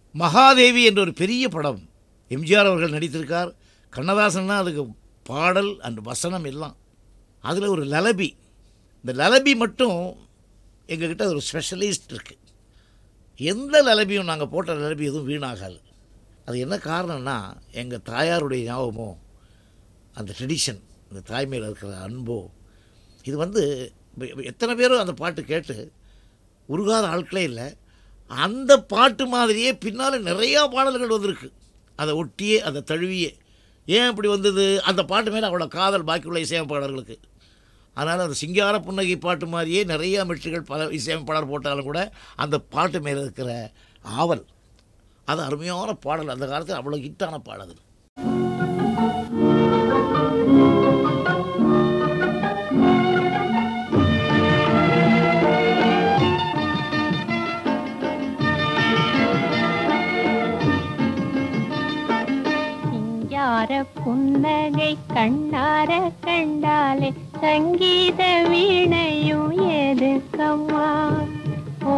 மகாதேவி என்ற ஒரு பெரிய படம் எம்ஜிஆர் அவர்கள் நடித்திருக்கார் கண்ணதாசன்னா அதுக்கு பாடல் அண்ட் வசனம் எல்லாம் அதில் ஒரு லலபி இந்த லலபி மட்டும் எங்ககிட்ட ஒரு ஸ்பெஷலிஸ்ட் இருக்குது எந்த லலபியும் நாங்கள் போட்ட லலபி எதுவும் வீணாகாது அது என்ன காரணம்னா எங்கள் தாயாருடைய ஞாபகமோ அந்த ட்ரெடிஷன் அந்த தாய்மையில் இருக்கிற அன்போ இது வந்து இப்ப எத்தனை பேரும் அந்த பாட்டு கேட்டு உருகாத ஆட்களே இல்லை அந்த பாட்டு மாதிரியே பின்னால் நிறையா பாடல்கள் வந்திருக்கு அதை ஒட்டியே அதை தழுவியே ஏன் இப்படி வந்தது அந்த பாட்டு மேலே அவ்வளோ காதல் பாக்கியுள்ள இசையமைப்பாளர்களுக்கு அதனால் அந்த சிங்கார புன்னகை பாட்டு மாதிரியே நிறைய மெட்ரிகள் பல இசையமைப்பாளர் போட்டாலும் கூட அந்த பாட்டு மேலே இருக்கிற ஆவல் அது அருமையான பாடல் அந்த காலத்தில் அவ்வளோ ஹிட்டான பாடல் அது சிங்கார புன்னகை கண்ணார கண்டாலே சங்கீத வீணையும் எதுக்கம்மா ஓ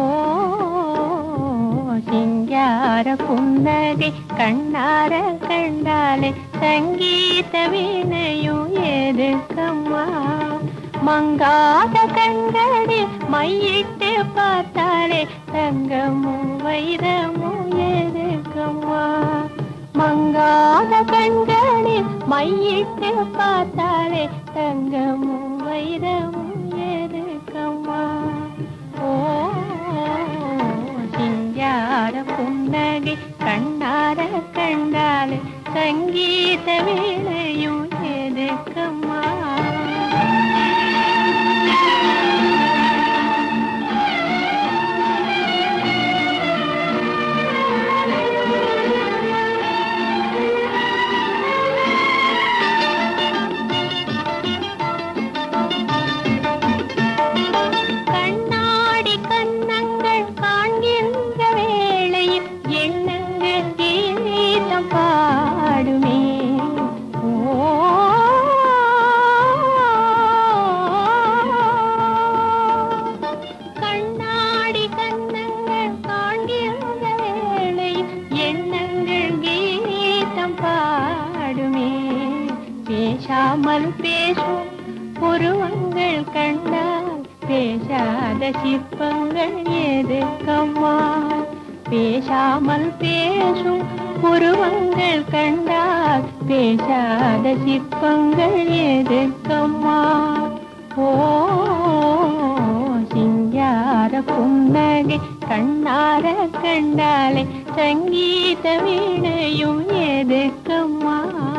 சிங்கார புன்னகை கண்ணார கண்டாலே சங்கீத வீணையும் எதுக்கம்மா மங்காத கண்களில் மையிட்டு பார்த்தாலே தங்கமும் வைரமும் எதுக்கம்மா மங்காத கண்களில் மையிட்டு பார்த்தாலே தங்கமும் வைரமும் எதுக்கம்மா ஓ சிங்கார புன்னகை கண்ணார கண்டாலே சங்கீத வேளையும் எதுக்கம்மா கண்ணாடி கன்னங்கள் காண்கின்ற வேளையில் எண்ணங்கள் கீதம் பாடுமே ஓ கண்ணாடி கன்னங்கள் காண்கின்ற வேளையில் எண்ணங்கள் கீதம் பாடுமே பேசாமல் பேசும் புருவங்கள் கண்டால் பேசாத சிற்பங்கள் எதுக்கம்மா பேசாமல் பேசும் புருவங்கள் கண்டால் பேசாத சிற்பங்கள் எதுக்கம்மா ஓ சிங்கார புன்னகை கண்ணார கண்டாலே சங்கீத வீணையும் எதுக்கம்மா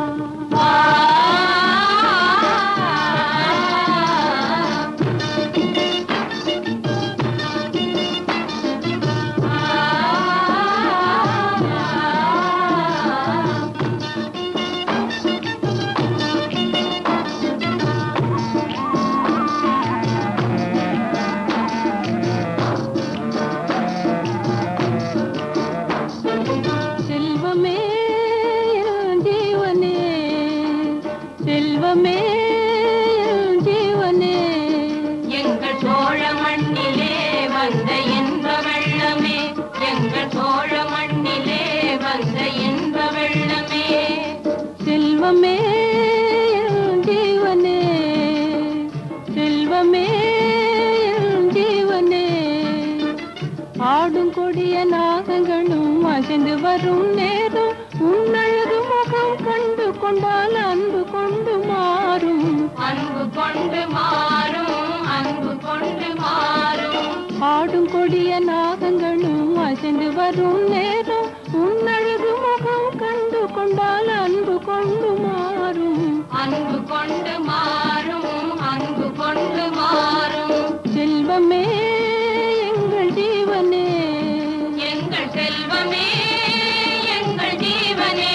செல்வமே என் ஜீவனே செல்வமே என் ஜீவனே எங்கள் சோழ மண்ணிலே வந்த இன்ப வெள்ளமே எங்கள் சோழ மண்ணிலே வந்த இன்ப வெள்ளமே செல்வமே என் ஜீவனே செல்வமே என் ஜீவனே ஆடும் கொடிய நாகங்களும் அசைந்து வரும் நேரம் உன்னழகு முகம் கண்டு கொண்டால் அன்பு கொண்டு மாறும் அன்பு கொண்டு மாறும் அன்பு கொண்டு மாறும் ஆடும் கொடிய நாகங்களும் அசைந்து வரும் நேரம் உன்னழகு முகம் கண்டு கொண்டால் அன்பு கொண்டு மாறும் அன்பு கொண்டு மாறும் அன்பு கொண்டு மாறும் செல்வமே எங்கள் ஜீவனே எங்கள் செல்வமே எங்கள் ஜீவனே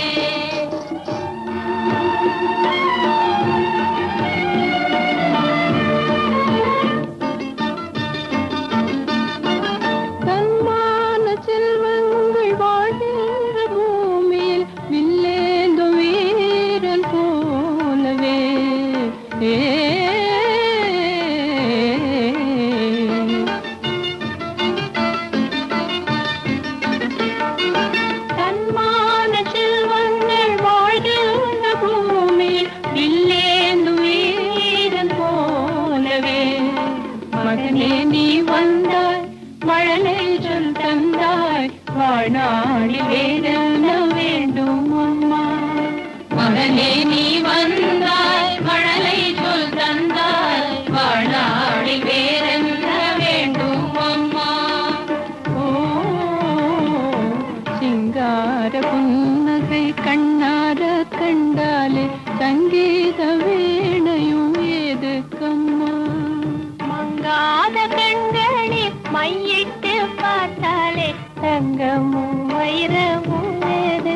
தன்மான செல்வங்கள் வாழ்கின்ற பூமியில் வில்லேந்தும் வீரன் போலவே ஏ வந்தாய் வாழ்நாளில் வேறென்ன வேண்டும் அம்மா மகனே நீ வந்தாய் மழலை சொல் தந்தாய் வாழ்நாளில் வேறென்ன வேண்டும் அம்மா ஓ சிங்கார புன்னகை கண்ணார கண்டாலே சங்கீத வீணையும் ஏதுக்கம்மா மங்காத கண்களில் மையிட்டு பார்த்தாலே தங்கமும் வைரமும் வேத